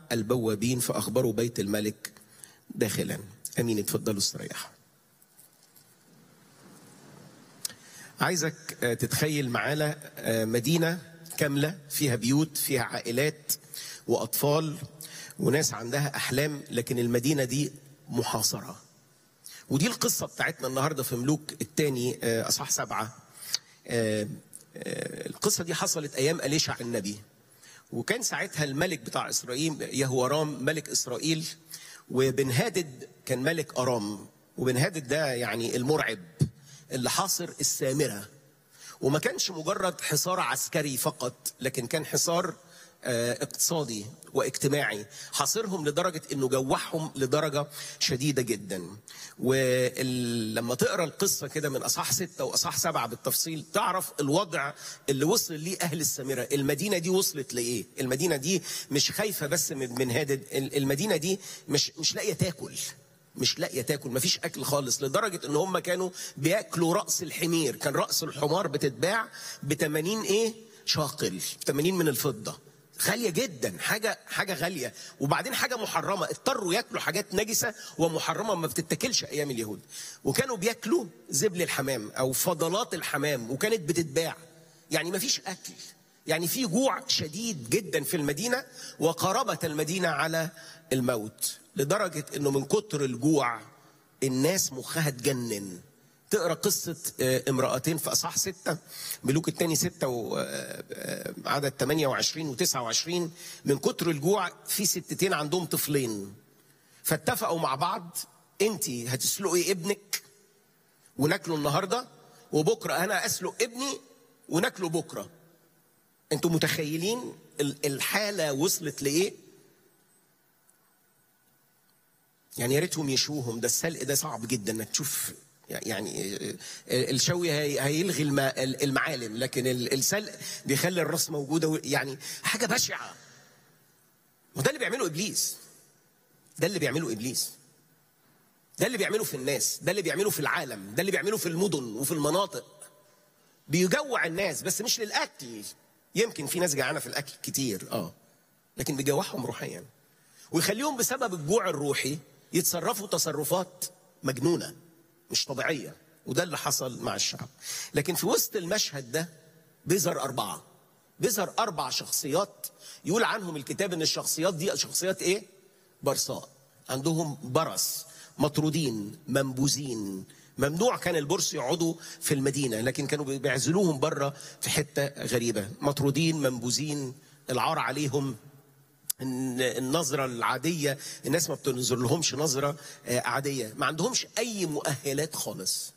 البوابين فأخبروا بيت الملك داخلا أمين اتفضلوا استريحوا عايزك تتخيل معانا مدينة كاملة فيها بيوت فيها عائلات وأطفال وناس عندها أحلام لكن المدينة دي محاصرة ودي القصة بتاعتنا النهاردة في ملوك الثاني أصح سبعة القصة دي حصلت أيام أليشع النبي وكان ساعتها الملك بتاع إسرائيل يهورام ملك إسرائيل وبن هادد كان ملك أرام وبن هادد ده يعني المرعب اللي حاصر السامرة وما كانش مجرد حصار عسكري فقط لكن كان حصار اقتصادي واجتماعي حاصرهم لدرجة انه جوعهم لدرجة شديدة جدا ولما تقرا القصة كده من اصحاح ستة واصحاح سبعة بالتفصيل تعرف الوضع اللي وصل ليه اهل السامرة المدينة دي وصلت لايه المدينة دي مش خايفة بس من هادد المدينة دي مش مش لاقية تاكل مش لاقيه تاكل مفيش اكل خالص لدرجه ان هم كانوا بياكلوا راس الحمير كان راس الحمار بتتباع ب 80 ايه شاقل 80 من الفضه غاليه جدا حاجه حاجه غاليه وبعدين حاجه محرمه اضطروا ياكلوا حاجات نجسه ومحرمه ما بتتاكلش ايام اليهود وكانوا بياكلوا زبل الحمام او فضلات الحمام وكانت بتتباع يعني ما فيش اكل يعني في جوع شديد جدا في المدينه وقربت المدينه على الموت لدرجه انه من كتر الجوع الناس مخها اتجنن تقرا قصه امرأتين في اصحاح ستة ملوك الثاني ستة وعدد 28 و29 من كتر الجوع في ستتين عندهم طفلين فاتفقوا مع بعض انت هتسلقي ابنك وناكله النهارده وبكره انا اسلق ابني وناكله بكره انتوا متخيلين الحاله وصلت لايه يعني يا ريتهم يشوهم ده السلق ده صعب جدا انك تشوف يعني الشوي هيلغي المعالم لكن السلق بيخلي الراس موجوده يعني حاجه بشعه وده اللي بيعمله ابليس ده اللي بيعمله ابليس ده اللي بيعمله في الناس ده اللي بيعمله في العالم ده اللي بيعمله في المدن وفي المناطق بيجوع الناس بس مش للاكل يمكن في ناس جعانه في الاكل كتير اه لكن بيجوعهم روحيا ويخليهم بسبب الجوع الروحي يتصرفوا تصرفات مجنونه مش طبيعيه وده اللي حصل مع الشعب لكن في وسط المشهد ده بيظهر اربعه بيظهر اربع شخصيات يقول عنهم الكتاب ان الشخصيات دي شخصيات ايه برصاء عندهم برص مطرودين منبوذين ممنوع كان البرص يقعدوا في المدينه لكن كانوا بيعزلوهم بره في حته غريبه مطرودين منبوذين العار عليهم النظرة العادية الناس ما بتنظر لهمش نظرة عادية ما عندهمش أي مؤهلات خالص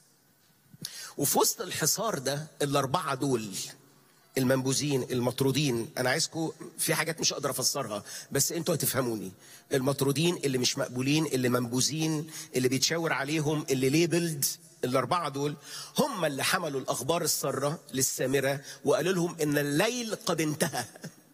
وفي وسط الحصار ده الأربعة دول المنبوذين المطرودين أنا عايزكم في حاجات مش قادر أفسرها بس أنتوا هتفهموني المطرودين اللي مش مقبولين اللي منبوذين اللي بيتشاور عليهم اللي ليبلد الأربعة دول هم اللي حملوا الأخبار السارة للسامرة وقالوا لهم إن الليل قد انتهى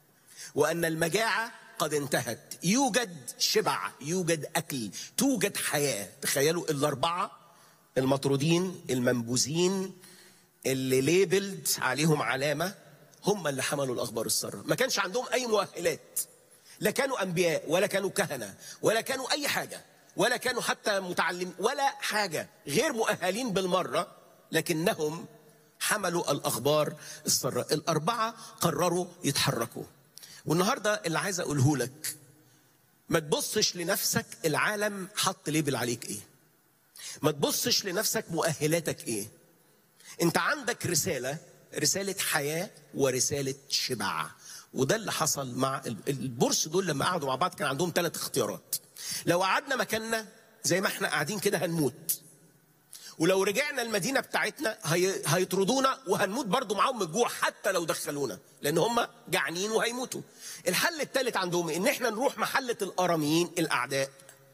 وأن المجاعة قد انتهت يوجد شبع يوجد أكل توجد حياة تخيلوا الأربعة المطرودين المنبوذين اللي ليبلد عليهم علامة هم اللي حملوا الأخبار السارة ما كانش عندهم أي مؤهلات لا كانوا أنبياء ولا كانوا كهنة ولا كانوا أي حاجة ولا كانوا حتى متعلم ولا حاجة غير مؤهلين بالمرة لكنهم حملوا الأخبار السارة الأربعة قرروا يتحركوا والنهارده اللي عايز اقوله لك ما تبصش لنفسك العالم حط ليبل عليك ايه ما تبصش لنفسك مؤهلاتك ايه انت عندك رساله رساله حياه ورساله شبع وده اللي حصل مع البورس دول لما قعدوا مع بعض كان عندهم ثلاث اختيارات لو قعدنا مكاننا زي ما احنا قاعدين كده هنموت ولو رجعنا المدينة بتاعتنا هي... هيطردونا وهنموت برضو معاهم من الجوع حتى لو دخلونا لأن هم جعانين وهيموتوا الحل الثالث عندهم إن احنا نروح محلة الأراميين الأعداء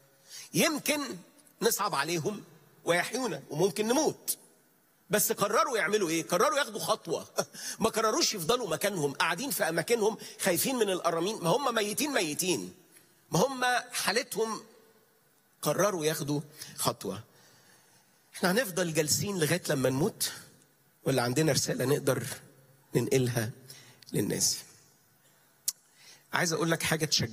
يمكن نصعب عليهم ويحيونا وممكن نموت بس قرروا يعملوا ايه قرروا ياخدوا خطوة ما قرروش يفضلوا مكانهم قاعدين في أماكنهم خايفين من الأرامين ما هم ميتين ميتين ما هم حالتهم قرروا ياخدوا خطوه احنا هنفضل جالسين لغايه لما نموت ولا عندنا رساله نقدر ننقلها للناس عايز اقول لك حاجه تشجع